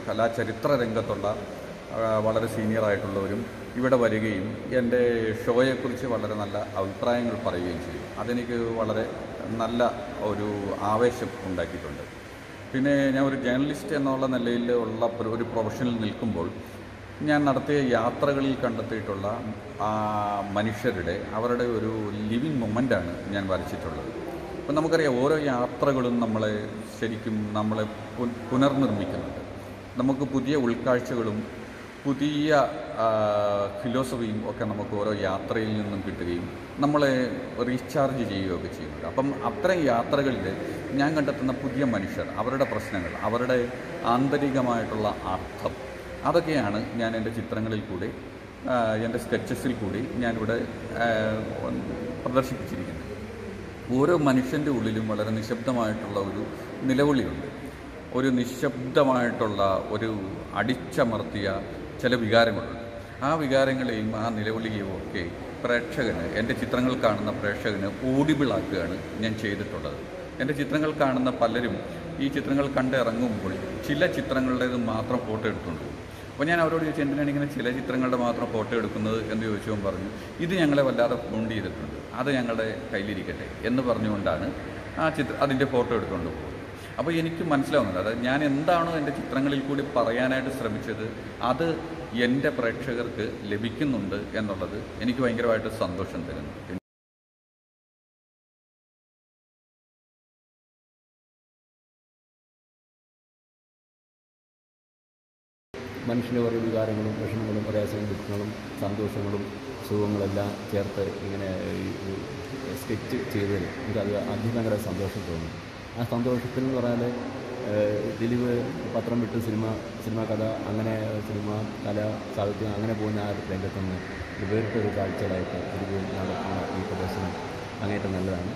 കലാചരിത്ര രംഗത്തുള്ള ആ, വളരെ സീനിയർ ആയിട്ടുള്ളവരും ഇവിടെ വരികയും എൻ്റെ ഷോയെക്കുറിച്ച് വളരെ നല്ല അഭിപ്രായങ്ങൾ പറയുകയും ചെയ്തു അതെനിക്ക് വളരെ നല്ല ഒരു ആവേശം ഉണ്ടാക്കിയിട്ടുണ്ട് പിന്നെ ഞാൻ ഒരു ജേർണലിസ്റ്റ് എന്നുള്ള നിലയിൽ ഉള്ള ഒരു- ഒരു പ്രൊഫഷനിൽ നിൽക്കുമ്പോൾ ഞാൻ നടത്തിയ യാത്രകളിൽ കണ്ടെത്തിയിട്ടുള്ള ആ മനുഷ്യരുടെ അവരുടെ ഒരു ലിവിങ് മൊമെൻ്റാണ് ഞാൻ വരച്ചിട്ടുള്ളത് അപ്പം നമുക്കറിയാം ഓരോ യാത്രകളും നമ്മളെ ശരിക്കും നമ്മളെ പു- പുനർനിർമ്മിക്കുന്നുണ്ട് നമുക്ക് പുതിയ ഉൾക്കാഴ്ചകളും പുതിയ ഫിലോസഫിയും ഒക്കെ നമുക്ക് ഓരോ യാത്രയിൽ നിന്നും കിട്ടുകയും നമ്മളെ റീചാർജ് ചെയ്യുകയൊക്കെ ചെയ്യുന്നുണ്ട് അപ്പം അത്തരം യാത്രകളിൽ ഞാൻ കണ്ടെത്തുന്ന പുതിയ മനുഷ്യർ അവരുടെ പ്രശ്നങ്ങൾ അവരുടെ ആന്തരികമായിട്ടുള്ള അർത്ഥം അതൊക്കെയാണ് ഞാൻ എൻ്റെ ചിത്രങ്ങളിൽ കൂടി ആ, എൻ്റെ സ്കെച്ചസിൽ കൂടി ഞാനിവിടെ ആ, പ്രദർശിപ്പിച്ചിരിക്കുന്നത് ഓരോ മനുഷ്യൻ്റെ ഉള്ളിലും വളരെ നിശബ്ദമായിട്ടുള്ള ഒരു നിലവിളിയുണ്ട് ഒരു നിശബ്ദമായിട്ടുള്ള ഒരു അടിച്ചമർത്തിയ ചില വികാരങ്ങളുണ്ട് ആ വികാരങ്ങളെയും ആ നിലവിളിയെയും ഒക്കെ പ്രേക്ഷകന് എൻ്റെ ചിത്രങ്ങൾ കാണുന്ന പ്രേക്ഷകന് ഓഡിബിളാക്കുകയാണ് ഞാൻ ചെയ്തിട്ടുള്ളത് എൻ്റെ ചിത്രങ്ങൾ കാണുന്ന പലരും ഈ ചിത്രങ്ങൾ കണ്ടിറങ്ങുമ്പോൾ ചില ചിത്രങ്ങളുടേത് മാത്രം ഫോട്ടോ എടുത്തുകൊണ്ട് പോകും അപ്പോൾ ഞാൻ അവരോട് ചോദിച്ചു എന്തിനാണ് ഇങ്ങനെ ചില ചിത്രങ്ങളുടെ മാത്രം ഫോട്ടോ എടുക്കുന്നത് എന്ന് ചോദിച്ചപ്പോൾ പറഞ്ഞു ഇത് ഞങ്ങളെ വല്ലാതെ ഫോണ്ട് ചെയ്തിട്ടുണ്ട് അത് ഞങ്ങളുടെ കയ്യിലിരിക്കട്ടെ എന്ന് പറഞ്ഞുകൊണ്ടാണ് ആ ചിത്ര അതിൻ്റെ ഫോട്ടോ എടുത്തുകൊണ്ട് പോകുന്നത് അപ്പോൾ എനിക്ക് മനസ്സിലാവുന്നുണ്ട് അതായത് ഞാൻ എന്താണോ എൻ്റെ ചിത്രങ്ങളിൽ കൂടി പറയാനായിട്ട് ശ്രമിച്ചത് അത് എൻ്റെ പ്രേക്ഷകർക്ക് ലഭിക്കുന്നുണ്ട് എന്നുള്ളത് എനിക്ക് ഭയങ്കരമായിട്ട് സന്തോഷം തരുന്നു മനുഷ്യൻ്റെ ഓരോ വികാരങ്ങളും വിഷമങ്ങളും പ്രയാസങ്ങളും ദുഃഖങ്ങളും സന്തോഷങ്ങളും സുഖങ്ങളെല്ലാം ചേർത്ത് ഇങ്ങനെ ഈ സ്കെച്ച് ചെയ്തതിൽ എനിക്കത് അതിഭയങ്കര സന്തോഷം തോന്നി ആ സന്തോഷത്തിൽ എന്ന് പറഞ്ഞാൽ ദിലീപ് പത്രം വിട്ട് സിനിമ സിനിമ കഥ അങ്ങനെ സിനിമ കല സാഹിത്യം അങ്ങനെ പോകുന്ന ആ രംഗത്തുനിന്ന് ഒരു വേറിട്ടൊരു കാഴ്ചകളായിട്ട് ദിലീപ് നടത്തുന്ന ഈ പ്രദർശനം അങ്ങേറ്റം നല്ലതാണ്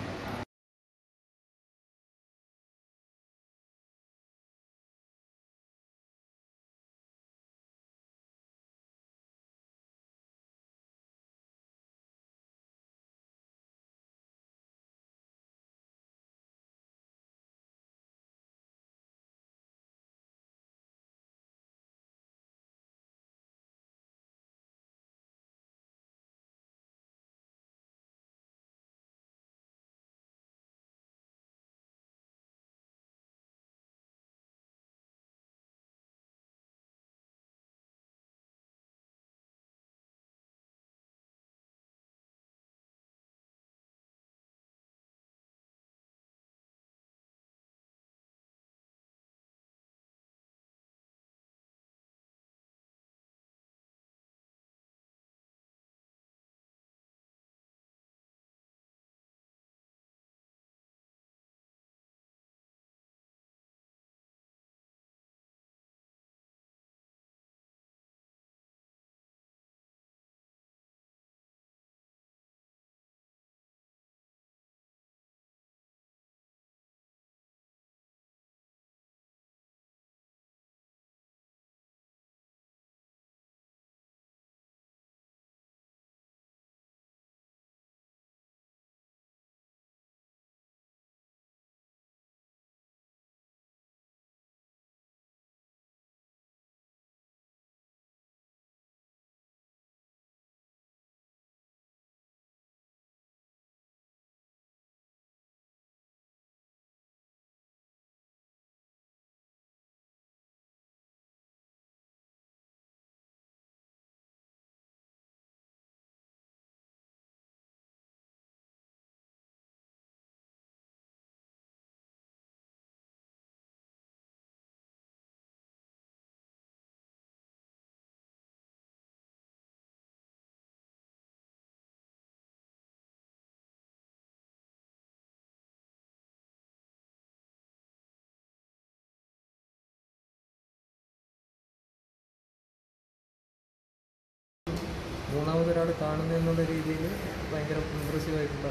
മൂന്നാമതൊരാൾ കാണുന്നു എന്നുള്ള രീതിയിൽ ഭയങ്കര ഇമ്പ്രസീവ് ആയിട്ടുള്ള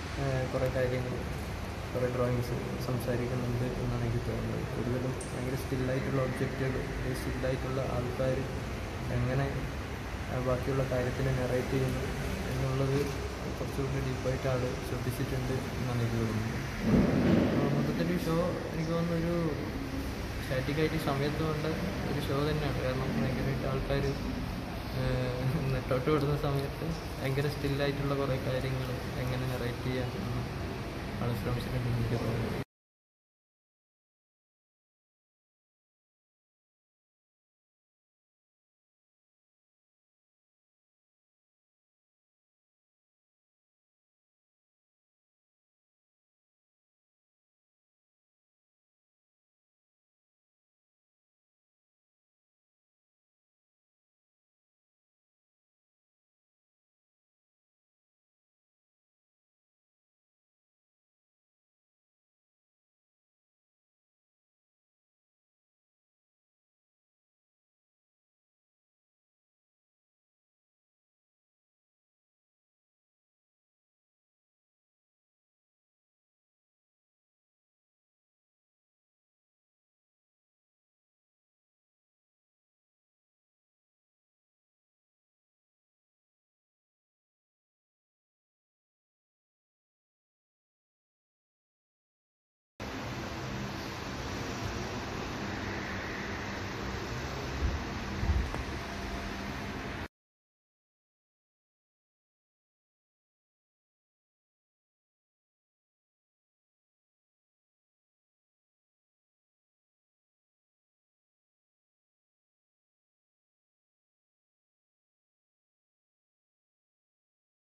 കുറേ കാര്യങ്ങൾ കുറേ ഡ്രോയിങ്സ് സംസാരിക്കുന്നുണ്ട് എന്നാണ് എനിക്ക് തോന്നുന്നത് കൂടുതലും ഭയങ്കര സ്റ്റില്ലായിട്ടുള്ള ഒബ്ജക്റ്റുകൾ സ്റ്റില്ലായിട്ടുള്ള ആൾക്കാർ എങ്ങനെ ആ, ബാക്കിയുള്ള കാര്യത്തിന് നെറേറ്റ് ചെയ്യുന്നു എന്നുള്ളത് കുറച്ചുകൂടി ഡീപ്പായിട്ട് ആൾ ശ്രദ്ധിച്ചിട്ടുണ്ട് എന്നാണ് എനിക്ക് തോന്നുന്നത് ആ, മൊത്തത്തിൽ ഷോ എനിക്ക് തോന്നുന്നൊരു സ്റ്റാറ്റിക്കായിട്ട് ഈ സമയത്ത് വേണ്ട ഒരു ഷോ തന്നെയാണ് കാരണം ഭയങ്കരമായിട്ട് ആൾക്കാർ നെട്ടോട്ട് വിടുന്ന സമയത്ത് ഭയങ്കര സ്റ്റില്ലായിട്ടുള്ള കുറേ കാര്യങ്ങൾ എങ്ങനെ നെറേറ്റ് ചെയ്യാൻ ആണ് ശ്രമിച്ചിട്ടുണ്ട് എനിക്ക് തോന്നുന്നത്